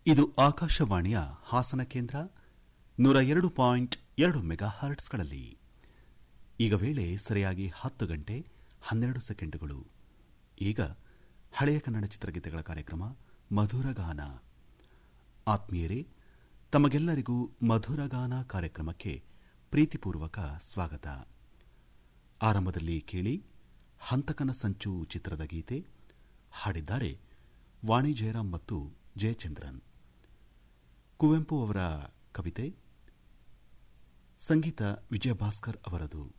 ಇದು ಆಕಾಶವಾಣಿಯ ಹಾಸನ ಕೇಂದ್ರ ನೂರ ಎರಡು ಪಾಯಿಂಟ್ ಎರಡು ಮೆಗಾ ಹರ್ಟ್ಸ್ಗಳಲ್ಲಿ ಈಗ ವೇಳೆ ಸರಿಯಾಗಿ ಹತ್ತು ಗಂಟೆ ಹನ್ನೆರಡು ಸೆಕೆಂಡುಗಳು ಈಗ ಹಳೆಯ ಕನ್ನಡ ಚಿತ್ರಗೀತೆಗಳ ಕಾರ್ಯಕ್ರಮ ಮಧುರಗಾನ ಆತ್ಮೀಯರೇ ತಮಗೆಲ್ಲರಿಗೂ ಮಧುರಗಾನ ಕಾರ್ಯಕ್ರಮಕ್ಕೆ ಪ್ರೀತಿಪೂರ್ವಕ ಸ್ವಾಗತ ಆರಂಭದಲ್ಲಿ ಕೇಳಿ ಹಂತಕನ ಸಂಚು ಚಿತ್ರದ ಗೀತೆ ಹಾಡಿದ್ದಾರೆ ವಾಣಿ ಜಯರಾಮ್ ಮತ್ತು ಜಯಚಂದ್ರನ್ ಕುವೆಂಪು ಅವರ ಕವಿತೆ ಸಂಗೀತ ವಿಜಯಭಾಸ್ಕರ್ ಅವರದು